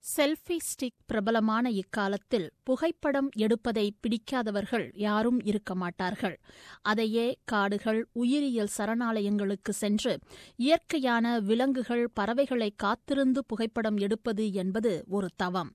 selfie stick பிரபலமான இக்காலத்தில் புகைப்படம் எடுப்பதை பிடிக்காதவர்கள் யாரும் இருக்க மாட்டார்கள் அதையே காடுகள் உயிரியல் சரணாலயங்களுக்கு சென்று இயற்கையான விலங்குகள் பறவைகளை காத்திருந்து புகைப்படம் எடுப்பது என்பது ஒரு தவம்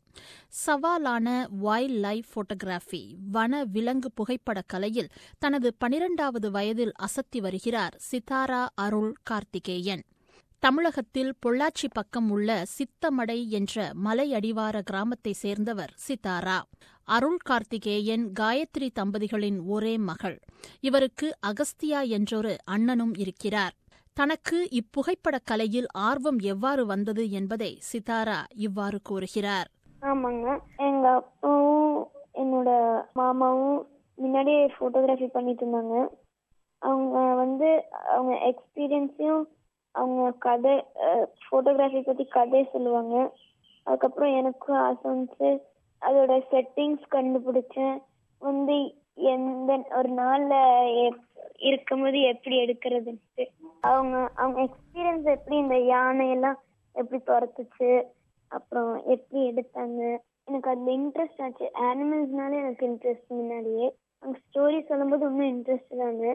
சவாலான வைல்ட் லைஃப் போட்டோகிராஃபி வன விலங்கு புகைப்படக் கலையில் தனது பனிரெண்டாவது வயதில் அசத்தி வருகிறார் சிதாரா அருள் கார்த்திகேயன் தமிழகத்தில் பொள்ளாச்சி பக்கம் உள்ள சித்தமடை என்ற மலை அடிவார கிராமத்தை சேர்ந்தவர் சித்தாரா அருள் கார்த்திகேயன் காயத்ரி தம்பதிகளின் ஒரே மகள் இவருக்கு அகஸ்தியா என்றொரு அண்ணனும் இருக்கிறார் தனக்கு இப்புகைப்படக் கலையில் ஆர்வம் எவ்வாறு வந்தது என்பதை சிதாரா இவ்வாறு கூறுகிறார் ஆமாங்க எங்க அப்பாவும் என்னோட மாமாவும் முன்னாடியே ஃபோட்டோகிராஃபி பண்ணிட்டு இருந்தாங்க அவங்க வந்து அவங்க எக்ஸ்பீரியன்ஸையும் அவங்க கதை ஃபோட்டோகிராஃபி பற்றி கதை சொல்லுவாங்க அதுக்கப்புறம் எனக்கும் ஆசை வந்துச்சு அதோட செட்டிங்ஸ் கண்டுபிடிச்சேன் வந்து எந்த ஒரு நாளில் இருக்கும்போது எப்படி எடுக்கிறதுன்ட்டு அவங்க அவங்க எக்ஸ்பீரியன்ஸ் எப்படி இந்த யானையெல்லாம் எப்படி துரத்துச்சு அப்புறம் எப்படி எடுத்தாங்க எனக்கு அதில் இன்ட்ரெஸ்ட் ஆச்சு அனிமல்ஸ்னாலே எனக்கு இன்ட்ரெஸ்ட் முன்னாடியே அவங்க ஸ்டோரி சொல்லும்போது இன்னும் இன்ட்ரெஸ்ட் தாங்க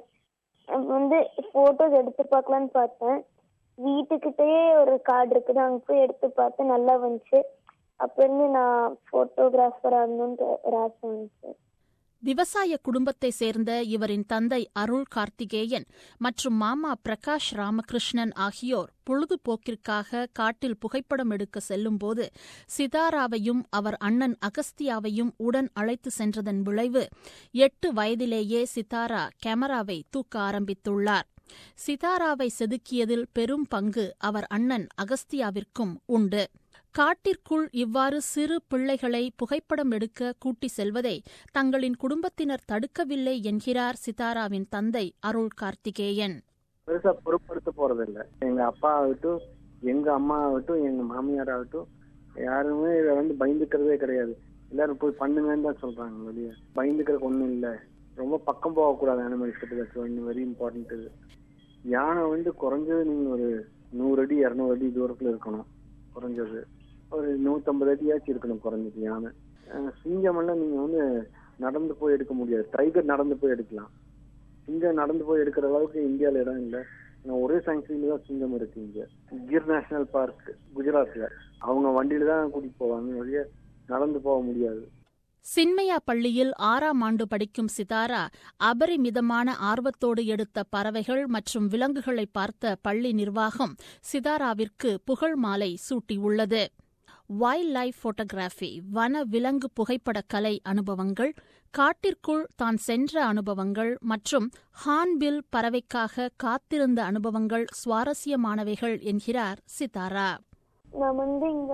வந்து ஃபோட்டோஸ் எடுத்து பார்க்கலான்னு பார்த்தேன் வீட்டுக்கிட்டேயே ஒரு கார்டு இருக்குது அங்கே போய் எடுத்து பார்த்து நல்லா வந்துச்சு அப்போ இருந்து நான் ஃபோட்டோகிராஃபர் ஆகணுன்ட்டு ஒரு ஆசை வந்துச்சு விவசாய குடும்பத்தை சேர்ந்த இவரின் தந்தை அருள் கார்த்திகேயன் மற்றும் மாமா பிரகாஷ் ராமகிருஷ்ணன் ஆகியோர் பொழுதுபோக்கிற்காக காட்டில் புகைப்படம் எடுக்க செல்லும்போது சிதாராவையும் அவர் அண்ணன் அகஸ்தியாவையும் உடன் அழைத்து சென்றதன் விளைவு எட்டு வயதிலேயே சிதாரா கேமராவை தூக்க ஆரம்பித்துள்ளார் சிதாராவை செதுக்கியதில் பெரும் பங்கு அவர் அண்ணன் அகஸ்தியாவிற்கும் உண்டு காட்டிற்குள் இவ்வாறு சிறு பிள்ளைகளை புகைப்படம் எடுக்க கூட்டி செல்வதை தங்களின் குடும்பத்தினர் தடுக்கவில்லை என்கிறார் சிதாராவின் தந்தை அருள் கார்த்திகேயன் பெருசா பொருட்படுத்த போறதில்ல எங்க அப்பா ஆகட்டும் எங்க அம்மா ஆகட்டும் எங்க மாமியார் ஆகட்டும் யாருமே இதை வந்து பயந்துக்கிறதே கிடையாது எல்லாரும் போய் பண்ணுங்கன்னு தான் சொல்றாங்க வெளியே பயந்துக்கிறதுக்கு ஒண்ணும் இல்லை ரொம்ப பக்கம் போகக்கூடாது அனிமல்ஸ் கிட்ட வெரி இம்பார்ட்டன்ட் இது யானை வந்து குறைஞ்சது நீங்க ஒரு நூறு அடி இரநூறு அடி தூரத்துல இருக்கணும் குறைஞ்சது ஒரு நூத்தம்பது அடியாச்சும் இருக்கணும் குறைஞ்சது யானை சிங்கம் எல்லாம் நீங்க வந்து நடந்து போய் எடுக்க முடியாது டைகர் நடந்து போய் எடுக்கலாம் சிங்கம் நடந்து போய் எடுக்கிற அளவுக்கு இந்தியாவில் இடம் இல்லை ஒரே சாங்சுரியில தான் சிங்கம் இருக்கு இங்க கிர் நேஷனல் பார்க் குஜராத்ல அவங்க வண்டியில தான் கூட்டிட்டு போவாங்க வழிய நடந்து போக முடியாது சின்மயா பள்ளியில் ஆறாம் ஆண்டு படிக்கும் சிதாரா அபரிமிதமான ஆர்வத்தோடு எடுத்த பறவைகள் மற்றும் விலங்குகளை பார்த்த பள்ளி நிர்வாகம் சிதாராவிற்கு புகழ் மாலை சூட்டியுள்ளது வைல்ட் லைஃப் போட்டோகிராஃபி வன விலங்கு புகைப்படக் கலை அனுபவங்கள் காட்டிற்குள் தான் சென்ற அனுபவங்கள் மற்றும் ஹார்ன்பில் பறவைக்காக காத்திருந்த அனுபவங்கள் சுவாரஸ்யமானவைகள் என்கிறார் சிதாரா நான் வந்து இங்க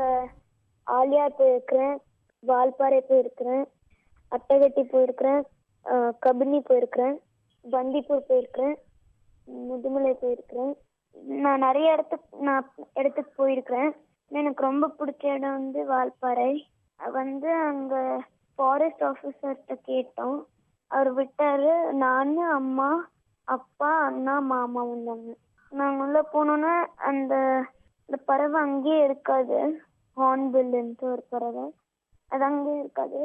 ஆலியார் போயிருக்கிறேன் வால்பாறை போயிருக்கிறேன் அட்டகட்டி போயிருக்கிறேன் கபினி போயிருக்கிறேன் பந்திப்பூர் போயிருக்கிறேன் முதுமலை போயிருக்கிறேன் நான் நிறைய இடத்துக்கு நான் இடத்துக்கு போயிருக்கிறேன் எனக்கு ரொம்ப பிடிச்ச இடம் வந்து வால்பாறை வந்து அங்க ஃபாரஸ்ட் ஆஃபீஸர்கிட்ட கேட்டோம் அவர் விட்டாரு நானு அம்மா அப்பா அண்ணா மாமா வந்தாங்க நாங்கள் உள்ள போனோன்னா அந்த அந்த பறவை அங்கேயே இருக்காது ஹார்ன்பில்ன்ட்டு ஒரு பறவை அது அங்கேயே இருக்காது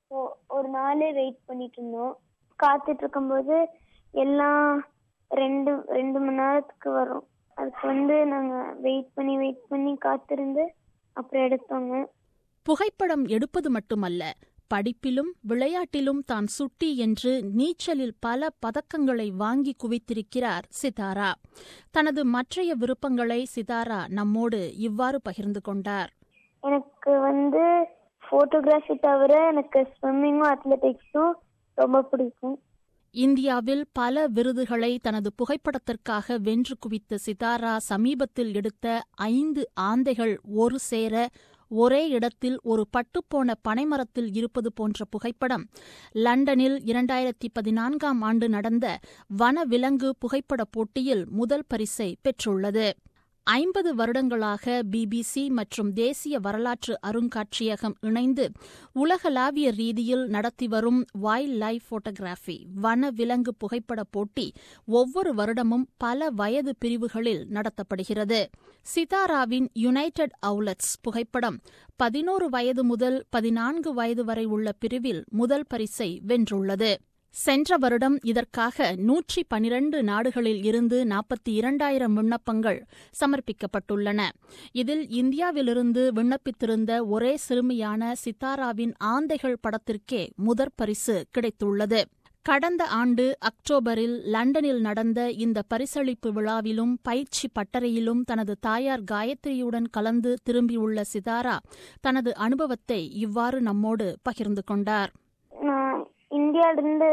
ஒரு நாளே வெயிட் பண்ணிட்டு இருந்தோம் காத்துட்டு இருக்கும்போது எல்லாம் ரெண்டு ரெண்டு மணி நேரத்துக்கு வரும் அதுக்கு வந்து நாங்க வெயிட் பண்ணி வெயிட் பண்ணி காத்திருந்து அப்புறம் எடுத்தோங்க புகைப்படம் எடுப்பது மட்டுமல்ல படிப்பிலும் விளையாட்டிலும் தான் சுட்டி என்று நீச்சலில் பல பதக்கங்களை வாங்கி குவித்திருக்கிறார் சிதாரா தனது மற்றைய விருப்பங்களை சிதாரா நம்மோடு இவ்வாறு பகிர்ந்து கொண்டார் எனக்கு வந்து போட்டோகிராஃபி தவிர எனக்கு ஸ்விம்மிங்கும் அத்லெட்டிக்ஸும் ரொம்ப பிடிக்கும் இந்தியாவில் பல விருதுகளை தனது புகைப்படத்திற்காக வென்று குவித்த சிதாரா சமீபத்தில் எடுத்த ஐந்து ஆந்தைகள் ஒரு சேர ஒரே இடத்தில் ஒரு பட்டுப்போன பனைமரத்தில் இருப்பது போன்ற புகைப்படம் லண்டனில் இரண்டாயிரத்தி பதினான்காம் ஆண்டு நடந்த வன விலங்கு புகைப்படப் போட்டியில் முதல் பரிசை பெற்றுள்ளது ஐம்பது வருடங்களாக பிபிசி மற்றும் தேசிய வரலாற்று அருங்காட்சியகம் இணைந்து உலகளாவிய ரீதியில் நடத்தி வரும் வைல்ட் லைஃப் போட்டோகிராஃபி வன விலங்கு புகைப்பட போட்டி ஒவ்வொரு வருடமும் பல வயது பிரிவுகளில் நடத்தப்படுகிறது சிதாராவின் யுனைடெட் அவுலட்ஸ் புகைப்படம் பதினோரு வயது முதல் பதினான்கு வயது வரை உள்ள பிரிவில் முதல் பரிசை வென்றுள்ளது சென்ற வருடம் இதற்காக நூற்றி பனிரண்டு நாடுகளில் இருந்து நாற்பத்தி இரண்டாயிரம் விண்ணப்பங்கள் சமர்ப்பிக்கப்பட்டுள்ளன இதில் இந்தியாவிலிருந்து விண்ணப்பித்திருந்த ஒரே சிறுமியான சித்தாராவின் ஆந்தைகள் படத்திற்கே முதற் பரிசு கிடைத்துள்ளது கடந்த ஆண்டு அக்டோபரில் லண்டனில் நடந்த இந்த பரிசளிப்பு விழாவிலும் பயிற்சி பட்டறையிலும் தனது தாயார் காயத்ரியுடன் கலந்து திரும்பியுள்ள சிதாரா தனது அனுபவத்தை இவ்வாறு நம்மோடு பகிர்ந்து கொண்டார் நான் இந்தியாவிலேருந்து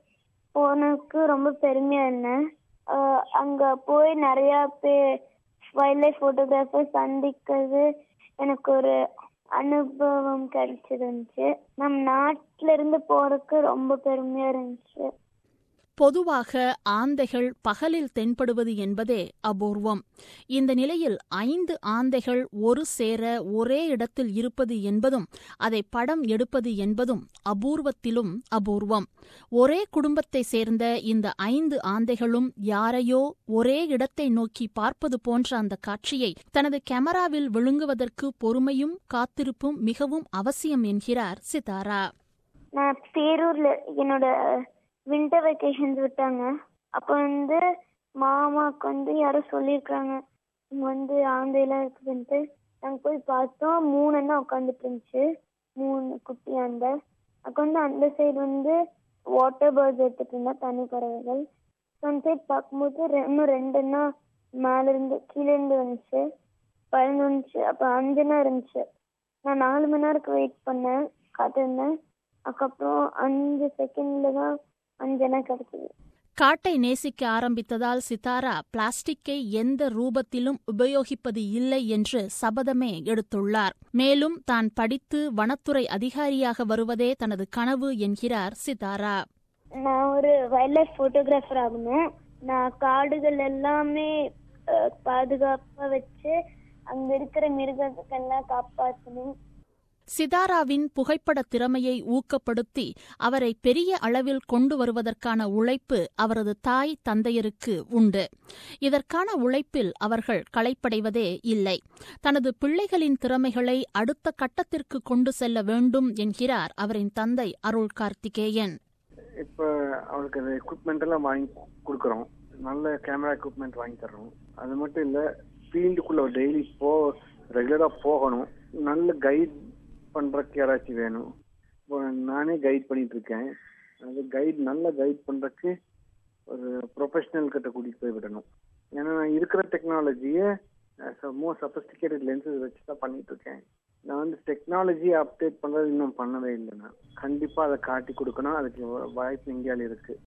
போனதுக்கு ரொம்ப பெருமையாக இருந்தேன் ஆஹ் அங்க போய் நிறையா பேர் வைல்ட் லைஃப் ஃபோட்டோகிராஃபர் சந்திக்கிறது எனக்கு ஒரு அனுபவம் கிடைச்சிருந்துச்சு நம் நாட்டில இருந்து போறதுக்கு ரொம்ப பெருமையா இருந்துச்சு பொதுவாக ஆந்தைகள் பகலில் தென்படுவது என்பதே அபூர்வம் இந்த நிலையில் ஐந்து ஆந்தைகள் ஒரு சேர ஒரே இடத்தில் இருப்பது என்பதும் அதை படம் எடுப்பது என்பதும் அபூர்வத்திலும் அபூர்வம் ஒரே குடும்பத்தை சேர்ந்த இந்த ஐந்து ஆந்தைகளும் யாரையோ ஒரே இடத்தை நோக்கி பார்ப்பது போன்ற அந்த காட்சியை தனது கேமராவில் விழுங்குவதற்கு பொறுமையும் காத்திருப்பும் மிகவும் அவசியம் என்கிறார் சிதாரா நான் பேரூர்ல என்னோட வின்டர் வெக்கேஷன்ஸ் விட்டாங்க அப்போ வந்து மாமாவுக்கு வந்து யாரோ சொல்லியிருக்காங்க இங்க வந்து ஆந்தையெல்லாம் இருக்குதுன்ட்டு நாங்கள் போய் பார்த்தோம் மூணு அண்ணா உட்காந்துட்டு இருந்துச்சு மூணு குட்டி ஆந்தை அப்போ வந்து அந்த சைடு வந்து வாட்டர் பேர்ட்ஸ் எடுத்துட்டு இருந்தா தனி பறவைகள் அந்த சைடு பார்க்கும்போது ரெ- இன்னும் ரெண்டு அண்ணா மேல இருந்து கீழே இருந்து வந்துச்சு பறந்து வந்துச்சு அப்போ அஞ்சு அண்ணா இருந்துச்சு நான் நாலு மணி நேரத்துக்கு வெயிட் பண்ணேன் காத்திருந்தேன் அதுக்கப்புறம் அஞ்சு செகண்ட்ல தான் அஞ்சனா கிடைச்சது காட்டை நேசிக்க ஆரம்பித்ததால் சிதாரா பிளாஸ்டிக்கை எந்த ரூபத்திலும் உபயோகிப்பது இல்லை என்று சபதமே எடுத்துள்ளார் மேலும் தான் படித்து வனத்துறை அதிகாரியாக வருவதே தனது கனவு என்கிறார் சிதாரா நான் ஒரு வைல்ட் லைஃப் ஃபோட்டோகிராஃபர் ஆகணும் நான் காடுகள் எல்லாமே அஹ், பாதுகாப்பா வச்சு அங்க இருக்கிற மிருகத்துக்கெல்லாம் காப்பாற்றணும் சிதாராவின் புகைப்பட திறமையை ஊக்கப்படுத்தி அவரை பெரிய அளவில் கொண்டு வருவதற்கான உழைப்பு அவரது தாய் தந்தையருக்கு உண்டு இதற்கான உழைப்பில் அவர்கள் களைப்படைவதே இல்லை தனது பிள்ளைகளின் திறமைகளை அடுத்த கட்டத்திற்கு கொண்டு செல்ல வேண்டும் என்கிறார் அவரின் தந்தை அருள் கார்த்திகேயன் இப்போ அவருக்கு அந்த எக்யூப்மெண்ட் எல்லாம் வாங்கி கொடுக்குறோம் நல்ல கேமரா எக்யூப்மெண்ட் வாங்கி தர்றோம் அது மட்டும் இல்லை ஃபீல்டுக்குள்ள டெய்லி போ ரெகுலராக போகணும் நல்ல கைட் பண்ணுறதுக்கு யாராச்சும் வேணும் இப்போ நானே கைட் பண்ணிட்டு இருக்கேன் அது கைட் நல்ல கைட் பண்ணுறதுக்கு ஒரு ப்ரொஃபஷனல் கிட்ட கூட்டிகிட்டு போய் விடணும் ஏன்னா நான் இருக்கிற டெக்னாலஜியை மோர் சஃபஸ்டிகேட்டட் லென்சஸ் வச்சு தான் பண்ணிட்டு இருக்கேன் நான் வந்து டெக்னாலஜியை அப்டேட் பண்றது இன்னும் பண்ணவே இல்லை நான் கண்டிப்பா அதை காட்டி கொடுக்கணும் அதுக்கு வாய்ப்பு இந்தியாவில் இருக்கு